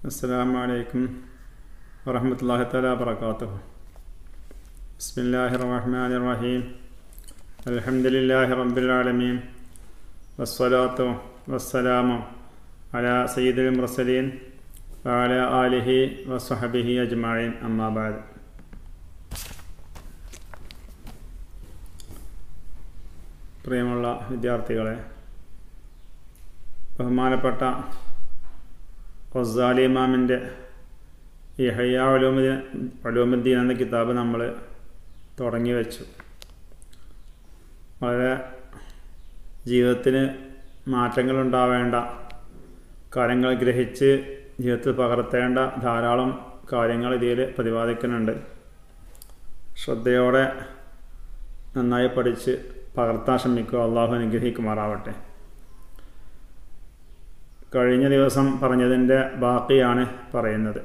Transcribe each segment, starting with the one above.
السلام عليكم ورحمة الله تعالى وبركاته بسم الله الرحمن الرحيم الحمد لله رب العالمين والصلاة والسلام على سيد المرسلين وعلى آله وصحبه أجمعين أما بعد പ്രിയമുള്ള വിദ്യാർത്ഥികളെ ബഹുമാനപ്പെട്ട റസാലി ഇമാമിൻ്റെ ഈ ഹയ്യ അലൂമുദ്ദീൻ അലൂമുദ്ദീൻ എന്ന കിതാബ് നമ്മൾ തുടങ്ങി വെച്ചു വളരെ ജീവിതത്തിന് മാറ്റങ്ങളുണ്ടാവേണ്ട കാര്യങ്ങൾ ഗ്രഹിച്ച് ജീവിതത്തിൽ പകർത്തേണ്ട ധാരാളം കാര്യങ്ങൾ ഇതിൽ പ്രതിപാദിക്കുന്നുണ്ട് ശ്രദ്ധയോടെ നന്നായി പഠിച്ച് പകർത്താൻ ശ്രമിക്കുക അള്ളാഹു അനുഗ്രഹിക്കുമാറാവട്ടെ കഴിഞ്ഞ ദിവസം പറഞ്ഞതിൻ്റെ ബാക്കിയാണ് പറയുന്നത്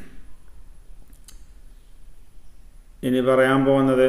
ഇനി പറയാൻ പോകുന്നത്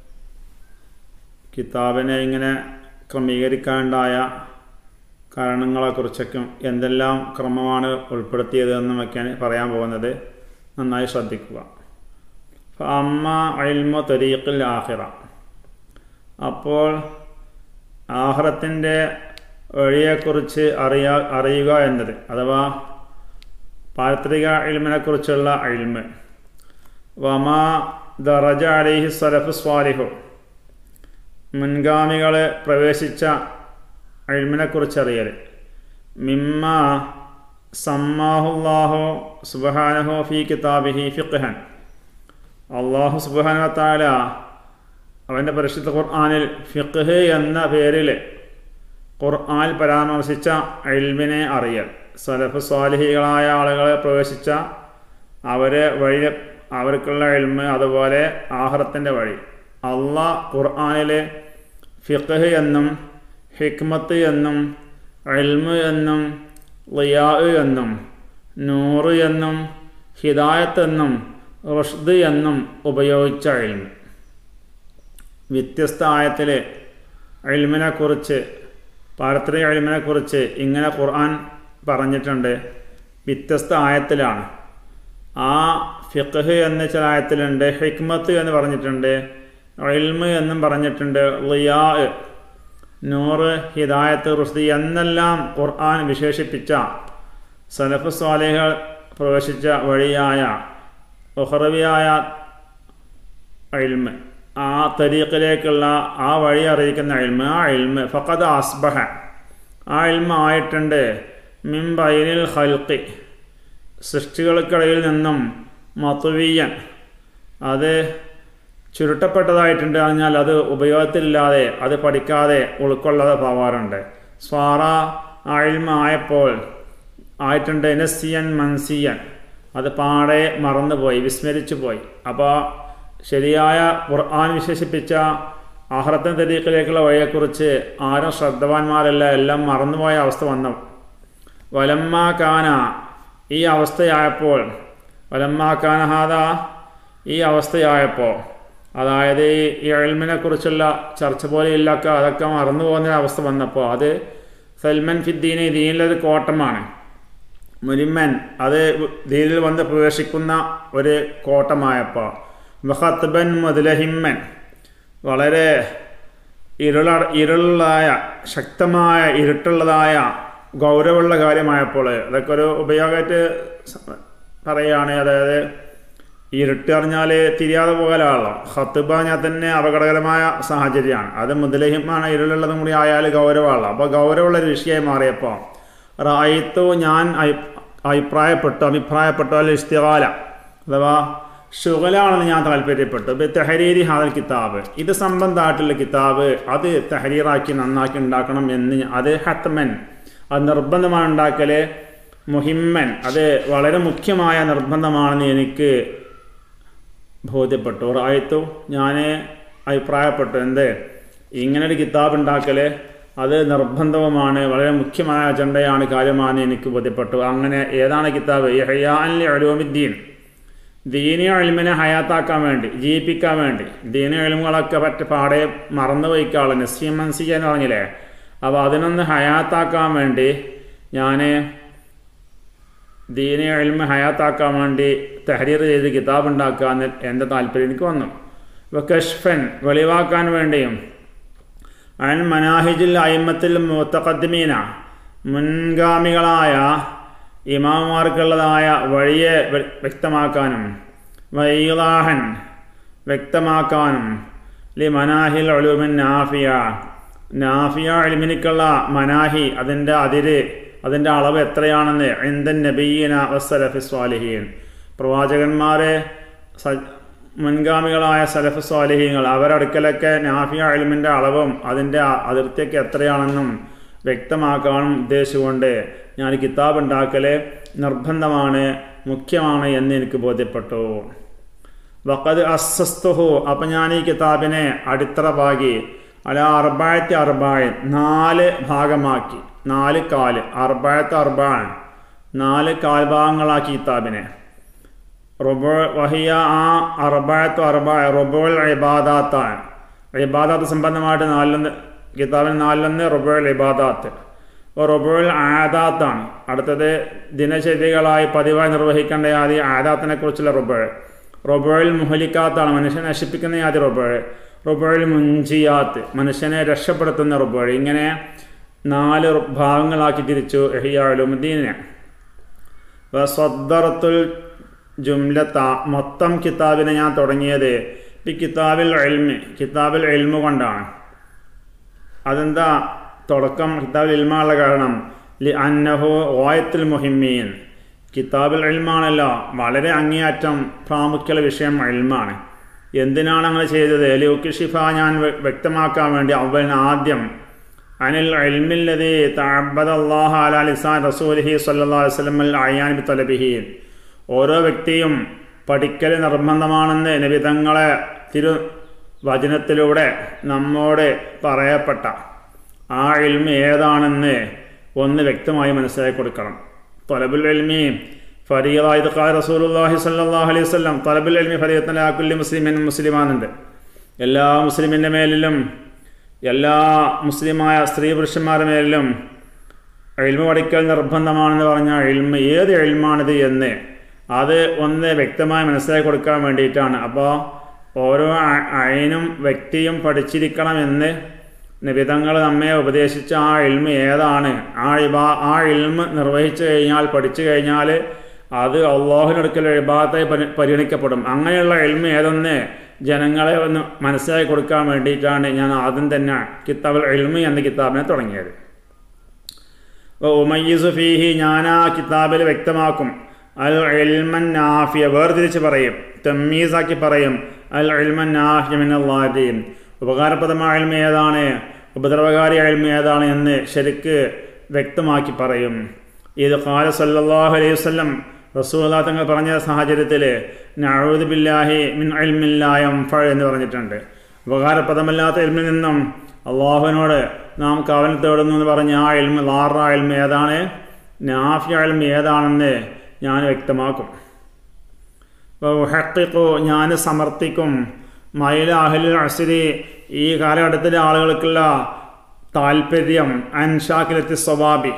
കിതാബിനെ ഇങ്ങനെ ക്രമീകരിക്കാനുണ്ടായ കാരണങ്ങളെക്കുറിച്ചൊക്കെ എന്തെല്ലാം ക്രമമാണ് ഉൾപ്പെടുത്തിയത് എന്നൊക്കെയാണ് പറയാൻ പോകുന്നത് നന്നായി ശ്രദ്ധിക്കുക അമ്മ അൽമു തരീഖിൽ ആഹിറ അപ്പോൾ ആഹ്റത്തിൻ്റെ വഴിയെക്കുറിച്ച് അറിയാ അറിയുക എന്നത് അഥവാ പാരത്രിക ഇൽമിനെക്കുറിച്ചുള്ള ഇൽമ് വമാ ദറജ അലിഹി സലഫ് സ്വാലിഹു മുൻഗാമികൾ പ്രവേശിച്ച ഇൽമിനെക്കുറിച്ച് അറിയൽ മിമ്മ സമ്മാഹുല്ലാഹു സുബഹാനഹു ഫി കിതാബിഹി ഫിഖ്ഹൻ അള്ളാഹു സുബാന താല അവൻ്റെ പരിശുദ്ധ ഖുർആാനിൽ ഫിഖ് എന്ന പേരിൽ ഖുർആാനിൽ പരാമർശിച്ച അൽമിനെ അറിയൽ സലഫ് സ്വാലിഹികളായ ആളുകളെ പ്രവേശിച്ച അവരെ വഴി അവർക്കുള്ള എൽമ് അതുപോലെ ആഹ്റത്തിൻ്റെ വഴി അള്ളാഹ് ഖുർആാനിലെ ഫിഖ് എന്നും ഹിക്മത്ത് എന്നും എൽമ് എന്നും ലിയാ എന്നും നൂറ് എന്നും ഹിദായത്ത് എന്നും റുഷ്ദ് എന്നും ഉപയോഗിച്ച എൽമ് വ്യത്യസ്ത ആയത്തിലെ എൽമിനെക്കുറിച്ച് പാരത്രിക എൽമിനെക്കുറിച്ച് ഇങ്ങനെ ഖുർആൻ പറഞ്ഞിട്ടുണ്ട് വ്യത്യസ്ത ആയത്തിലാണ് ആ ഫിഖ് എന്ന ചില ആയത്തിലുണ്ട് ഹിക്മത്ത് എന്ന് പറഞ്ഞിട്ടുണ്ട് എൽമ് എന്നും പറഞ്ഞിട്ടുണ്ട് ലിയാ നൂറ് ഹിദായത്ത് റുസ്ദി എന്നെല്ലാം ഖുർആൻ വിശേഷിപ്പിച്ച സലഫ് സ്വാലികൾ പ്രവേശിച്ച വഴിയായ ഉഹറവിയായ എൽമ് ആ തരീഖിലേക്കുള്ള ആ വഴി അറിയിക്കുന്ന എൽമ് ആ എൽമ് ഫഖദ് അസ്ബഹ ആ എൽമ ആയിട്ടുണ്ട് മിംബൈനിൽ ഹൽക്കി സൃഷ്ടികൾക്കിടയിൽ നിന്നും മത്തുവീയൻ അത് ചുരുട്ടപ്പെട്ടതായിട്ടുണ്ട് പറഞ്ഞാൽ അത് ഉപയോഗത്തിലില്ലാതെ അത് പഠിക്കാതെ ഉൾക്കൊള്ളാതെ പോവാറുണ്ട് സ്വാറ ആഴ്മ ആയപ്പോൾ ആയിട്ടുണ്ട് നസിയൻ മൻസിയൻ അത് പാടെ മറന്നുപോയി വിസ്മരിച്ചു പോയി അപ്പോൾ ശരിയായ ഖുർആൻ വിശേഷിപ്പിച്ച ആഹ്റത്തൻ തരീഖിലേക്കുള്ള വഴിയെക്കുറിച്ച് ആരും ശ്രദ്ധവാന്മാരല്ല എല്ലാം മറന്നുപോയ അവസ്ഥ വന്നു വലമ്മ കാന ഈ അവസ്ഥയായപ്പോൾ വലമ്മ കാനഹാദ ഈ അവസ്ഥയായപ്പോൾ അതായത് ഈ എൽമിനെ കുറിച്ചുള്ള ചർച്ച പോലെ ഇല്ലൊക്കെ അതൊക്കെ മറന്നു പോകുന്ന അവസ്ഥ വന്നപ്പോൾ അത് സൽമൻ ഫിദ്ദീന് ദീനിലൊരു കോട്ടമാണ് മുരിമ്മൻ അത് ദീനിൽ വന്ന് പ്രവേശിക്കുന്ന ഒരു കോട്ടമായപ്പോൾ വഹത്ബൻ മുതലഹിമ്മൻ വളരെ ഇരുള ഇരുളായ ശക്തമായ ഇരുട്ടുള്ളതായ ഗൗരവമുള്ള കാര്യമായപ്പോൾ അതൊക്കെ ഒരു ഉപയോഗമായിട്ട് പറയുകയാണ് അതായത് ഇരുട്ട് അറിഞ്ഞാൽ തിരിയാതെ പോകലാണല്ലോ ഹത്തുബ പറഞ്ഞാൽ തന്നെ അപകടകരമായ സാഹചര്യമാണ് അത് മുതലഹിമാണ് ഇരുളുള്ളതും കൂടി ആയാൽ ഗൗരവമാണല്ലോ അപ്പോൾ ഗൗരവമുള്ള ഒരു വിഷയമായി മാറിയപ്പോൾ റായിത്തു ഞാൻ അഭിപ്രായപ്പെട്ടു അഭിപ്രായപ്പെട്ടു അല്ല ഇസ്തികാല അഥവാ ഷുഗലാണെന്ന് ഞാൻ താല്പര്യപ്പെട്ടു ഇപ്പം തെഹരീരി ഹാദൽ കിതാബ് ഇത് സംബന്ധമായിട്ടുള്ള കിതാബ് അത് തെഹരീറാക്കി നന്നാക്കി ഉണ്ടാക്കണം എന്ന് അത് ഹത്മൻ അത് നിർബന്ധമാണ് ഉണ്ടാക്കൽ മുഹിമ്മൻ അത് വളരെ മുഖ്യമായ നിർബന്ധമാണെന്ന് എനിക്ക് ബോധ്യപ്പെട്ടു റായത്തു ഞാൻ അഭിപ്രായപ്പെട്ടു എന്ത് ഇങ്ങനൊരു കിതാബ് ഉണ്ടാക്കൽ അത് നിർബന്ധവുമാണ് വളരെ മുഖ്യമായ അജണ്ടയാണ് കാര്യമാണ് എനിക്ക് ബോധ്യപ്പെട്ടു അങ്ങനെ ഏതാണ് കിതാബ് യഹയാൻ അലൂമിദ്ദീൻ ദീനി അഴിമിനെ ഹയാത്താക്കാൻ വേണ്ടി ജീവിപ്പിക്കാൻ വേണ്ടി ദീനി അഴിമുകളൊക്കെ പറ്റ പാടെ മറന്നു പോയിക്കാളെ നസീം മൻസിയ എന്ന് പറഞ്ഞില്ലേ അപ്പോൾ അതിനൊന്ന് ഹയാത്താക്കാൻ വേണ്ടി ഞാൻ ദീനെ എൽമ ഹയാത്താക്കാൻ വേണ്ടി തെഹരീർ ചെയ്ത് കിതാബ് ഉണ്ടാക്കാൻ എൻ്റെ താല്പര്യം എനിക്ക് വന്നു ഇപ്പോൾ കഷ്ഫൻ വെളിവാക്കാൻ വേണ്ടിയും അൻ മനാഹിജിൽ അയിമത്തിൽ മുത്തഖദ്മീന മുൻഗാമികളായ ഇമാമാർക്കുള്ളതായ വഴിയെ വ്യ- വ്യക്തമാക്കാനും വൈലാഹൻ വ്യക്തമാക്കാനും ലി മനാഹിൽ ഒലുമിൻ നാഫിയ നാഫിയ എലിമിനിക്കുള്ള മനാഹി അതിൻ്റെ അതിര് അതിൻ്റെ അളവ് എത്രയാണെന്ന് ഇന്ദൻ നബീന വസ്സലഫി സ്വാലിഹീൻ പ്രവാചകന്മാരെ സ മുൻഗാമികളായ സലഫ് സ്വാലിഹീങ്ങൾ അവരടുക്കലൊക്കെ നാഫിയ എലിമിൻ്റെ അളവും അതിൻ്റെ അ- അതിർത്തിയൊക്കെ എത്രയാണെന്നും വ്യക്തമാക്കാനും ഉദ്ദേശിച്ചുകൊണ്ട് ഞാൻ കിതാബ് ഉണ്ടാക്കൽ നിർബന്ധമാണ് മുഖ്യമാണ് എന്ന് എനിക്ക് ബോധ്യപ്പെട്ടു വക്കത് അസ്വസ്തുഹു അപ്പം ഞാൻ ഈ കിതാബിനെ അടിത്തറ പാകി അല്ല അറുബായത്തി അറുബായൻ നാല് ഭാഗമാക്കി നാല് കാല് അറുബായത്ത് അറുബാൻ നാല് കാൽഭാഗങ്ങളാക്കി കിതാബിനെ റുബോ വഹിയ ആ അറുബായത്ത് അറുബായ റുബോൾ ഇബാദാത്താണ് ഇബാദാത്ത് സംബന്ധമായിട്ട് നാലിലൊന്ന് കിതാബിന് നാലിലൊന്ന് റുബോൾ ഇബാദാത്ത് അപ്പോൾ റുബോൾ ആദാത്താണ് അടുത്തത് ദിനചര്യകളായി പതിവായി നിർവഹിക്കേണ്ട ആദ്യ ആദാത്തിനെ കുറിച്ചുള്ള റുബോൾ റൊബോയിൽ മുഹലിക്കാത്താണ് മനുഷ്യനെ നശിപ്പിക്കുന്ന ആദ്യ റൊബോൾ റൊബോയിൽ മുഞ്ചിയാത്ത് മനുഷ്യനെ രക്ഷപ്പെടുത്തുന്ന റൊബോൾ ഇങ്ങനെ നാല് റു- ഭാഗങ്ങളാക്കി തിരിച്ചു എഹിയാലുമുദ്ദീനെ സ്വദ്ദറത്തുൽ ജുംലത്ത മൊത്തം കിതാബിനെ ഞാൻ തുടങ്ങിയത് ഈ കിതാബിൽ എൽമി കിതാബിൽ എൽമു കൊണ്ടാണ് അതെന്താ തുടക്കം കിതാബിൽ ഇൽമാനുള്ള കാരണം ലി അന്നഹു ഓയത്തുൽ മുഹിമ്മീൻ കിതാബിൽ ഇൽമാണല്ലോ വളരെ അങ്ങേയറ്റം പ്രാമുഖ്യമുള്ള വിഷയം ഇൽമാണ് എന്തിനാണ് അങ്ങനെ ചെയ്തത് ലിഷിഫ ഞാൻ വ്യ- വ്യക്തമാക്കാൻ വേണ്ടി അവൻ ആദ്യം അനിൽ ഇൽമില്ലതി തഅബ്ബദല്ലാഹു അലാ ലിസാൻ റസൂലിഹി സ്വല്ലല്ലാഹു അലൈഹി വസല്ലം അൽ അയാൻ ബി തലബിഹി ഓരോ വ്യക്തിയും പഠിക്കൽ നിർബന്ധമാണെന്ന് നബിതങ്ങളെ തിരു വചനത്തിലൂടെ നമ്മോട് പറയപ്പെട്ട ആ ഇൽമ ഏതാണെന്ന് ഒന്ന് വ്യക്തമായി മനസ്സിലാക്കി കൊടുക്കണം തൊലബുൽ എൽമി ഫരീദായത് ഖാ റസൂലുള്ളാഹി സ്വല്ലല്ലാഹു അലൈഹി വസല്ലം തൊലബുൽ എൽമി ഫരീദത്തൻ ആ കുല്ലി മുസ്ലിമിൻ മുസ്ലിമാനുണ്ട് എല്ലാ മുസ്ലിമിൻ്റെ മേലിലും എല്ലാ മുസ്ലിമായ സ്ത്രീ പുരുഷന്മാരുടെ മേലിലും എൽമ പഠിക്കൽ നിർബന്ധമാണെന്ന് പറഞ്ഞാൽ എൽമ ഏത് എൽമാണിത് എന്ന് അത് ഒന്ന് വ്യക്തമായി മനസ്സിലാക്കി കൊടുക്കാൻ വേണ്ടിയിട്ടാണ് അപ്പോൾ ഓരോ അ- അയനും വ്യക്തിയും പഠിച്ചിരിക്കണമെന്ന് നിബിതങ്ങൾ നമ്മെ ഉപദേശിച്ച ആ ഇൽമ ഏതാണ് ആ ഇബാ ആ ഇൽമ നിർവഹിച്ചു കഴിഞ്ഞാൽ പഠിച്ചു കഴിഞ്ഞാൽ അത് അള്ളാഹുവിനടുക്കൽ ഇബാദത്തായി പരി പരിഗണിക്കപ്പെടും അങ്ങനെയുള്ള ഇൽമ ഏതെന്ന് ജനങ്ങളെ ഒന്ന് മനസ്സിലാക്കി കൊടുക്കാൻ വേണ്ടിയിട്ടാണ് ഞാൻ ആദ്യം തന്നെ കിതാബുൽ ഇൽമ എന്ന കിതാബിനെ തുടങ്ങിയത് ഉമയ്യസു ഫീഹി ഞാൻ ആ കിതാബിൽ വ്യക്തമാക്കും അൽ ഇൽമൻ നാഫിയ വേർതിരിച്ച് പറയും തമ്മീസാക്കി പറയും അൽ ഇൽമൻ നാഫിയ മിനല്ലാഹിം ഉപകാരപ്രദമായ ഇൽമ ഏതാണ് ഉപദ്രവകാരി ഇൽമ ഏതാണ് എന്ന് ശരിക്ക് വ്യക്തമാക്കി പറയും ഇത് ഖാല സല്ലല്ലാഹു അലൈഹി വസല്ലം റസൂല തങ്ങൾ പറഞ്ഞ സാഹചര്യത്തിൽ നഅൂദു ബില്ലാഹി മിൻ ഇൽമില്ലായം ഫ എന്ന് പറഞ്ഞിട്ടുണ്ട് ഉപകാരപ്രദമല്ലാത്ത ഇൽമിൽ നിന്നും അള്ളാഹുവിനോട് നാം കവൻ തേടുന്നു എന്ന് പറഞ്ഞ ആ ഇൽമ ലാറ ഇൽമ ഏതാണ് നാഫിയ ഇൽമ ഏതാണെന്ന് ഞാൻ വ്യക്തമാക്കും ഹക്കിക്കോ ഞാൻ സമർത്ഥിക്കും മൈല അഹലുൽ അസിരി ഈ കാലഘട്ടത്തിലെ ആളുകൾക്കുള്ള താല്പര്യം അൻഷാക്കിലെത്തി സ്വഭാബി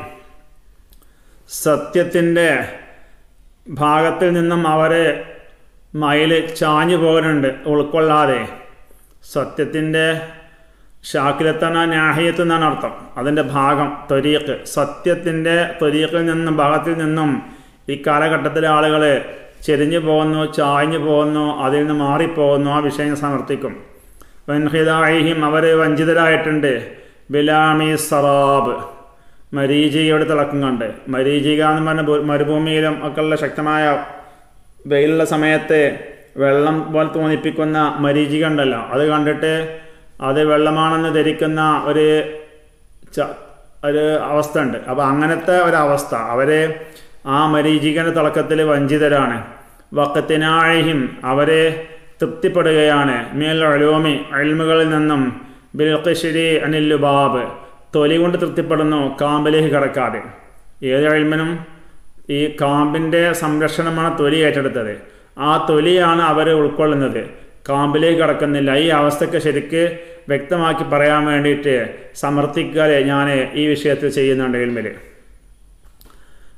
സത്യത്തിൻ്റെ ഭാഗത്തിൽ നിന്നും അവരെ മയില് ചാഞ്ഞു പോകാനുണ്ട് ഉൾക്കൊള്ളാതെ സത്യത്തിൻ്റെ ഷാക്കിലെത്തന നാഹിയത്ത് എന്നാണ് അർത്ഥം അതിൻ്റെ ഭാഗം ത്വരീഖ് സത്യത്തിൻ്റെ ത്വരീഖിൽ നിന്നും ഭാഗത്തിൽ നിന്നും ഈ കാലഘട്ടത്തിലെ ആളുകൾ ചെരിഞ്ഞു പോകുന്നു ചാഞ്ഞു പോകുന്നു അതിൽ നിന്ന് മാറിപ്പോകുന്നു ആ വിഷയം സമർത്ഥിക്കും വൻഹിതാഹിം അവർ വഞ്ചിതരായിട്ടുണ്ട് ബിലാമി സറാബ് മരീചികയുടെ തിളക്കം കണ്ട് മരീചിക എന്ന് പറഞ്ഞ ഭൂ- മരുഭൂമിയിലും ഒക്കെയുള്ള ശക്തമായ വെയിലുള്ള സമയത്ത് വെള്ളം പോലെ തോന്നിപ്പിക്കുന്ന മരീചിക ഉണ്ടല്ലോ അത് കണ്ടിട്ട് അത് വെള്ളമാണെന്ന് ധരിക്കുന്ന ഒരു ച- ഒരു അവസ്ഥ ഉണ്ട് അപ്പോൾ അങ്ങനത്തെ ഒരവസ്ഥ അവര് ആ മരീചികന്റെ തിളക്കത്തിൽ വഞ്ചിതരാണ് വക്കത്തിനാഴിഹിം അവരെ തൃപ്തിപ്പെടുകയാണ് മേൽ അലോമി അൽമുകളിൽ നിന്നും ബിൽഖിഷിരി അനില്ലുബാബ് തൊലി കൊണ്ട് തൃപ്തിപ്പെടുന്നു കാമ്പിലേക്ക് കിടക്കാതെ ഏത് അൽമനും ഈ കാമ്പിൻ്റെ സംരക്ഷണമാണ് തൊലി ഏറ്റെടുത്തത് ആ തൊലിയാണ് അവർ ഉൾക്കൊള്ളുന്നത് കാമ്പിലേക്ക് കടക്കുന്നില്ല ഈ അവസ്ഥയ്ക്ക് ശരിക്ക് വ്യക്തമാക്കി പറയാൻ വേണ്ടിയിട്ട് സമർത്ഥിക്കാതെ ഞാൻ ഈ വിഷയത്തിൽ ചെയ്യുന്നുണ്ട് ഇൽമിൽ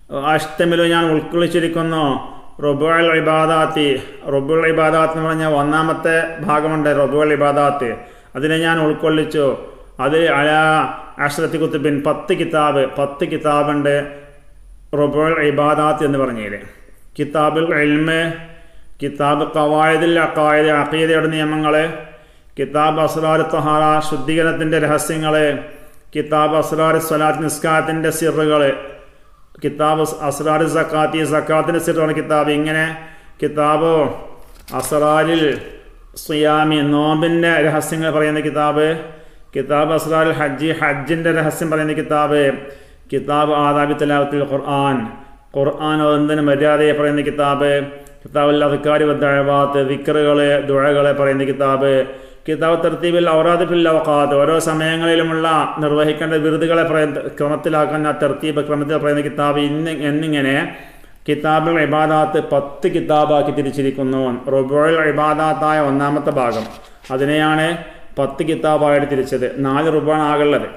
അഷ്ടമിലു ഞാൻ ഉൾക്കൊള്ളിച്ചിരിക്കുന്നു റൊബുൽ ഇബാദാത്തി റൊബുൽ ഇബാദാത്ത് എന്ന് പറഞ്ഞ ഒന്നാമത്തെ ഭാഗമുണ്ട് റൊബുൽ ഇബാദാത്ത് അതിനെ ഞാൻ ഉൾക്കൊള്ളിച്ചു അത് അല അഷ്റത്തി കുത്തുബിൻ പത്ത് കിതാബ് പത്ത് കിതാബുണ്ട് റൊബുൽ ഇബാദാത്ത് എന്ന് പറഞ്ഞതിൽ കിതാബുൽ ഇൽമ് കിതാബ് കവായതിൽ അക്കായത് അക്കീദയുടെ നിയമങ്ങൾ കിതാബ് അസ്രാർ തഹാറ ശുദ്ധീകരണത്തിൻ്റെ രഹസ്യങ്ങൾ കിതാബ് അസ്രാർ സ്വലാത്ത് നിസ്കാരത്തിൻ്റെ സിറുകൾ കിതാബ് അസ്രാർ സക്കാത്തി സക്കാത്തിൻ്റെ സിറാണ് കിതാബ് ഇങ്ങനെ കിതാബ് അസ്രാരിൽ സുയാമി നോമ്പിൻ്റെ രഹസ്യങ്ങൾ പറയുന്ന കിതാബ് കിതാബ് അസ്രാൽ ഹജ്ജി ഹജ്ജിൻ്റെ രഹസ്യം പറയുന്ന കിതാബ് കിതാബ് ആദാബി തലാവത്തിൽ ഖുർആൻ ഖുർആൻ ഒന്നിന് മര്യാദയെ പറയുന്ന കിതാബ് കിതാബ് അധികാരി ദഴവാത്ത് വിക്കറുകള് ദുഴകളെ പറയുന്ന കിതാബ് കിതാബ് തർത്തീബിൽ ഔറാദ് ഫിൽ അവക്കാത്ത് ഓരോ സമയങ്ങളിലുമുള്ള നിർവഹിക്കേണ്ട വിരുദുകളെ പറയുന്ന ക്രമത്തിലാക്കുന്ന തർത്തീബ് ക്രമത്തിൽ പറയുന്ന കിതാബ് ഇന്ന് എന്നിങ്ങനെ കിതാബുൽ ഇബാദാത്ത് പത്ത് കിതാബാക്കി തിരിച്ചിരിക്കുന്നു റൊബോൾ ഇബാദാത്തായ ഒന്നാമത്തെ ഭാഗം അതിനെയാണ് പത്ത് കിതാബായിട്ട് തിരിച്ചത് നാല് റുബാണ് ആകുള്ളത്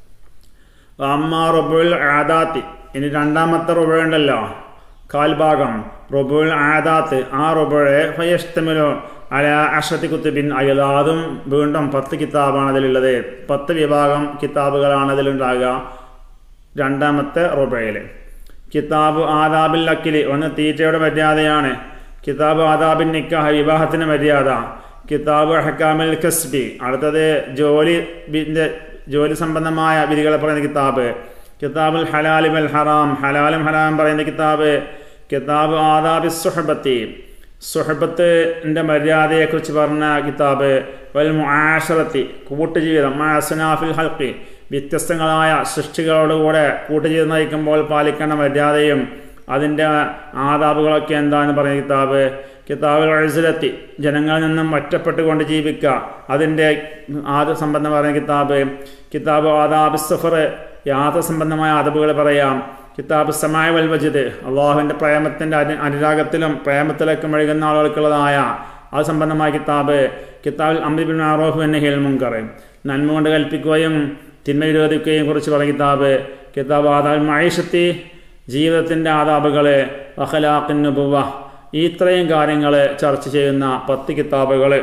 അമ്മ റൊബുൽ ആദാത്തി ഇനി രണ്ടാമത്തെ റുബ ഉണ്ടല്ലോ കാൽഭാഗം റൊബുൽ ആദാത്ത് ആ റുബയെ ഫയസ്തമിലോ അല അഷത്തി കുത്തുബിൻ അയലാതും വീണ്ടും പത്ത് കിതാബാണ് അതിലുള്ളത് പത്ത് വിഭാഗം കിതാബുകളാണ് അതിലുണ്ടാകുക രണ്ടാമത്തെ റുബയിൽ കിതാബ് ആദാബിൽ അക്കിലി ഒന്ന് തീറ്റയുടെ മര്യാദയാണ് കിതാബ് ആദാബിൻ നിക്കാഹ് വിവാഹത്തിന് മര്യാദ കിതാബ് ഹക്കാമിൽ കസ്ബി അടുത്തത് ജോലി ജോലി സംബന്ധമായ വിധികളെ പറയുന്ന കിതാബ് കിതാബുൽ ഹലാലി വൽ ഹറാം ഹലാലും ഹറാം പറയുന്ന കിതാബ് കിതാബ് ആദാബി സുഹബത്തി സുഹബത്തിൻ്റെ മര്യാദയെക്കുറിച്ച് പറഞ്ഞ കിതാബ് വൽ മുആഷറത്തി കൂട്ടുജീവിതം മാസനാഫിൽ ഹൽക്കി വ്യത്യസ്തങ്ങളായ സൃഷ്ടികളോടുകൂടെ കൂട്ടുജീവിതം നയിക്കുമ്പോൾ പാലിക്കേണ്ട മര്യാദയും അതിൻ്റെ ആദാബുകളൊക്കെ എന്താണെന്ന് പറയുന്ന കിതാബ് കിതാബുൽ എഴുസിലെത്തി ജനങ്ങളിൽ നിന്നും ഒറ്റപ്പെട്ടുകൊണ്ട് ജീവിക്കുക അതിൻ്റെ ആദ സംബന്ധം പറയുന്ന കിതാബ് കിതാബ് ആദാബ് സഫർ യാത്ര സംബന്ധമായ അതബുകൾ പറയാം കിതാബ് സമായ വൽ വജിദ് അള്ളാഹുവിൻ്റെ പ്രേമത്തിൻ്റെ അനു അനുരാഗത്തിലും പ്രേമത്തിലൊക്കെ മെഴുകുന്ന ആളുകൾക്കുള്ളതായ അത് സംബന്ധമായ കിതാബ് കിതാബിൽ അമ്രിബിൻ ആറോഫ് എന്ന ഹിൽ മുങ്കർ നന്മ കൊണ്ട് കൽപ്പിക്കുകയും തിന്മ വിരോധിക്കുകയും കുറിച്ച് പറഞ്ഞ കിതാബ് കിതാബ് ആദാബ് മൈഷത്തി ജീവിതത്തിൻ്റെ ആദാബുകൾ അഖലാഖിന്നുബുവ ഈ ഇത്രയും കാര്യങ്ങൾ ചർച്ച ചെയ്യുന്ന പത്ത് കിതാബുകൾ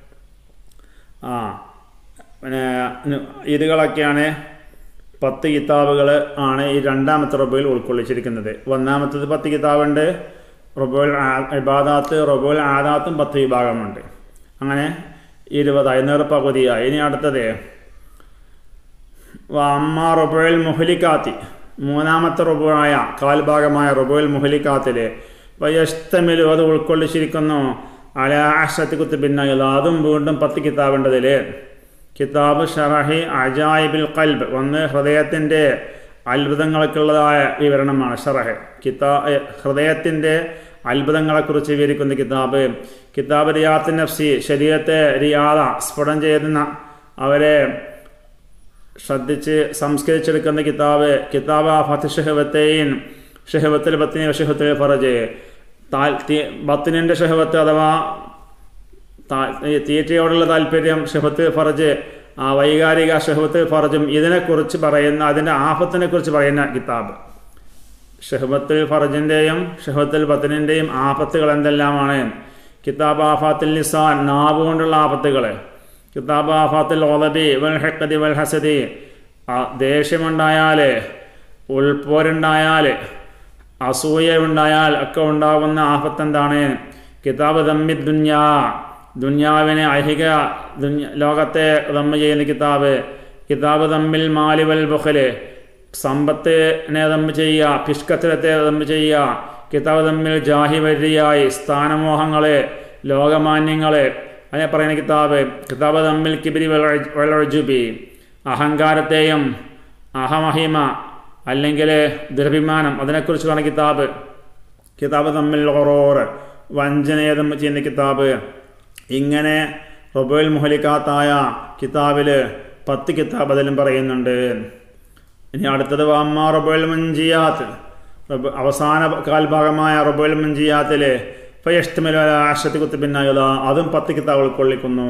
ആ പിന്നെ ഇതുകളൊക്കെയാണ് പത്ത് കിതാബുകൾ ആണ് ഈ രണ്ടാമത്തെ റബുവിൽ ഉൾക്കൊള്ളിച്ചിരിക്കുന്നത് ഒന്നാമത്തത് പത്ത് കിതാബുണ്ട് റബുൽ ഇബാദാത്ത് റബുൽ ആദാത്തും പത്ത് വിഭാഗമുണ്ട് അങ്ങനെ ഇരുപതായി നേർപ്പകുതിയായി ഇനി അടുത്തത് അമ്മ റബുൽ മുഹലിക്കാത്തി മൂന്നാമത്തെ റുബുവായ കാൽഭാഗമായ റുബുൽ മുഹലിക്കാത്തില് വയസ്തമിലും അത് ഉൾക്കൊള്ളിച്ചിരിക്കുന്നു അല ആഷത്തി കുത്തുബിന്നയിൽ അതും വീണ്ടും പത്ത് കിതാബുണ്ടതിൽ കിതാബ് ഷറഹി അജായിബിൽ കൽബ് ഒന്ന് ഹൃദയത്തിൻ്റെ അത്ഭുതങ്ങൾക്കുള്ളതായ വിവരണമാണ് ഷറഹ് കിതാ ഹൃദയത്തിൻ്റെ അത്ഭുതങ്ങളെക്കുറിച്ച് വിവരിക്കുന്ന കിതാബ് കിതാബ് റിയാത്ത് നഫ്സി ശരീരത്തെ റിയാദ സ്ഫുടം ചെയ്യുന്ന അവരെ ശ്രദ്ധിച്ച് സംസ്കരിച്ചെടുക്കുന്ന കിതാബ് കിതാബ് ഫത്ത് ഷഹബത്തെയിൻ ഷഹബത്തിൽ ബത്തിനി ഷഹബത്തിൽ ഫറജ് ബത്തിനിൻ്റെ ഷഹബത്ത് അഥവാ തീറ്റയോടുള്ള താല്പര്യം ഷഹബത്ത് ഫറജ് ആ വൈകാരിക ഷഹബത്ത് ഫറജും ഇതിനെക്കുറിച്ച് പറയുന്ന അതിൻ്റെ ആഫത്തിനെ കുറിച്ച് പറയുന്ന കിതാബ് ഷഹബത്തുൽ ഫറജിൻ്റെയും ഷഹബത്തുൽ ബത്തിനിൻ്റെയും ആപത്തുകൾ എന്തെല്ലാമാണ് കിതാബ് ആഫാത്തിൽ നിസാൻ നാവ് കൊണ്ടുള്ള ആപത്തുകൾ കിതാബ് ആഫാത്തിൽ ഒലബി വൽ ഹെക്കതി വൽ ഹസദി ദേഷ്യമുണ്ടായാൽ ഉൾപോരുണ്ടായാൽ അസൂയ ഉണ്ടായാൽ ഒക്കെ ഉണ്ടാകുന്ന ആഫത്ത് എന്താണ് കിതാബ് ദമ്മി ദുന്യാ ദുന്യാവിനെ അഹിക ലോകത്തെ ദമ്മ ചെയ്യുന്ന കിതാബ് കിതാബ് തമ്മിൽ മാലി വൽ ബുഖല് സമ്പത്തിനെ ദമ്മ ചെയ്യുക പിഷ്കത്തിലത്തെ ദമ്മ ചെയ്യുക കിതാബ് തമ്മിൽ ജാഹി വരിയായി സ്ഥാനമോഹങ്ങളെ ലോകമാന്യങ്ങളെ അതിനെ പറയുന്ന കിതാബ് കിതാബ് തമ്മിൽ കിബിരി വെള്ളൊഴുബി അഹങ്കാരത്തെയും അഹമഹിമ അല്ലെങ്കിൽ ദുരഭിമാനം അതിനെക്കുറിച്ച് പറഞ്ഞ കിതാബ് കിതാബ് തമ്മിൽ ഒറോറ് വഞ്ചനയെ തമ്മിൽ ചെയ്യുന്ന കിതാബ് ഇങ്ങനെ റൊബേൽ മുഹലിക്കാത്തായ കിതാബിൽ പത്ത് കിതാബ് അതിലും പറയുന്നുണ്ട് ഇനി അടുത്തത് അമ്മ റൊബേൽ മുഞ്ചിയാത്ത് അവസാന കാൽഭാഗമായ റൊബേൽ മുഞ്ചിയാത്തിൽ ഫയഷ്തമില ആശത്തി കുത്തുബിന്നായുല അതും പത്ത് കിതാബ് ഉൾക്കൊള്ളിക്കുന്നു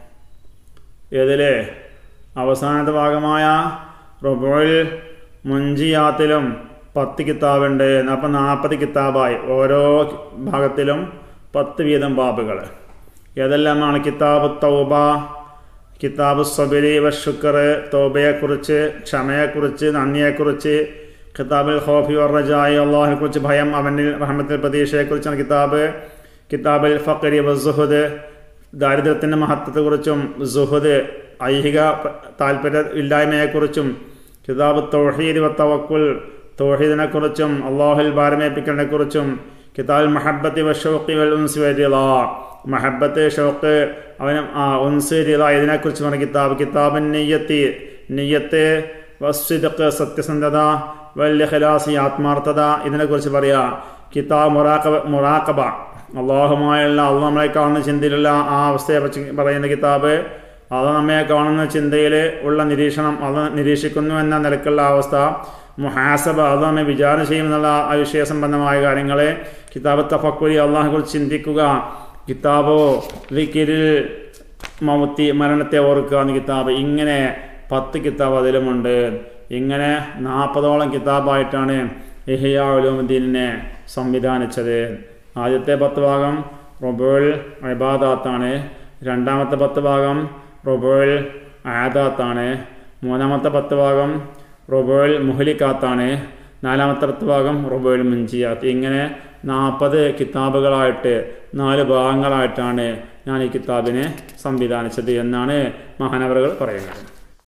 ഏതിലെ അവസാനത്തെ ഭാഗമായ റൊബോയിൽ മുഞ്ചിയാത്തിലും പത്ത് കിതാബുണ്ട് അപ്പം നാൽപ്പത് കിതാബായി ഓരോ ഭാഗത്തിലും പത്ത് വീതം ബാബുകൾ ഏതെല്ലാമാണ് കിതാബ് തൗബ കിതാബ് സബരി വഷുക്കർ തോബയെക്കുറിച്ച് ക്ഷമയെക്കുറിച്ച് നന്ദിയെക്കുറിച്ച് കിതാബിൽ ഹോഫി വർറജായി അള്ളാഹിനെക്കുറിച്ച് ഭയം അവനിൽ റഹ്മത്തിൽ പ്രതീക്ഷയെക്കുറിച്ചാണ് കിതാബ് കിതാബിൽ ഫക്കരി വസുഹുദ് ദാരിദ്ര്യത്തിൻ്റെ മഹത്വത്തെക്കുറിച്ചും സുഹുദ് ഐഹിക താല്പര്യ ഇല്ലായ്മയെക്കുറിച്ചും കിതാബ് തൗഹീദ് വ തവക്കുൽ തൗഹീദിനെക്കുറിച്ചും അള്ളാഹുൽ ഭാരമേൽപ്പിക്കലിനെക്കുറിച്ചും കിതാബ് മഹബത്തി വ ഷൗഖി വൽ ഉൻസ് വരിള മഹബത്ത് ഷൗക്ക് അവന് ആ ഉൻസ് റിള ഇതിനെക്കുറിച്ച് പറഞ്ഞ കിതാബ് കിതാബ് നെയ്യത്തി നെയ്യത്ത് വസ്തുതക്ക് സത്യസന്ധത വല്യ ഖലാസി ആത്മാർത്ഥത ഇതിനെക്കുറിച്ച് പറയാ കിതാബ് മുറാക്കബ മുറാക്കബ അള്ളാഹുമായുള്ള അള്ളാഹ് നമ്മളെ കാണുന്ന ചിന്തയിലുള്ള ആ അവസ്ഥയെ പറ്റി പറയുന്ന കിതാബ് അത് നമ്മെ കാണുന്ന ചിന്തയിൽ ഉള്ള നിരീക്ഷണം അത് നിരീക്ഷിക്കുന്നു എന്ന നിലക്കുള്ള അവസ്ഥ മുഹാസബ അത് നമ്മെ വിചാരണ ചെയ്യുമെന്നുള്ള ആ വിഷയ സംബന്ധമായ കാര്യങ്ങളെ കിതാബ് തഫക്കുരി അള്ളാഹിനെ കുറിച്ച് ചിന്തിക്കുക കിതാബോ വിക്കിരിൽ മൗത്തി മരണത്തെ ഓർക്കുക എന്ന കിതാബ് ഇങ്ങനെ പത്ത് കിതാബ് അതിലുമുണ്ട് ഇങ്ങനെ നാൽപ്പതോളം കിതാബായിട്ടാണ് ഇഹിയ ഉലൂമുദ്ദീനെ സംവിധാനിച്ചത് ആദ്യത്തെ പത്ത് ഭാഗം റൊബുൽ അബാദാത്താണ് രണ്ടാമത്തെ പത്ത് ഭാഗം റൊബുൽ ആദാത്താണ് മൂന്നാമത്തെ പത്ത് ഭാഗം റൊബുൽ മുഹലിക്കാത്താണ് നാലാമത്തെ പത്ത് ഭാഗം റൊബുൽ മുഞ്ചിയാത്ത് ഇങ്ങനെ നാൽപ്പത് കിതാബുകളായിട്ട് നാല് ഭാഗങ്ങളായിട്ടാണ് ഞാൻ ഈ കിതാബിനെ സംവിധാനിച്ചത് എന്നാണ് മഹാനവറുകൾ പറയുന്നത്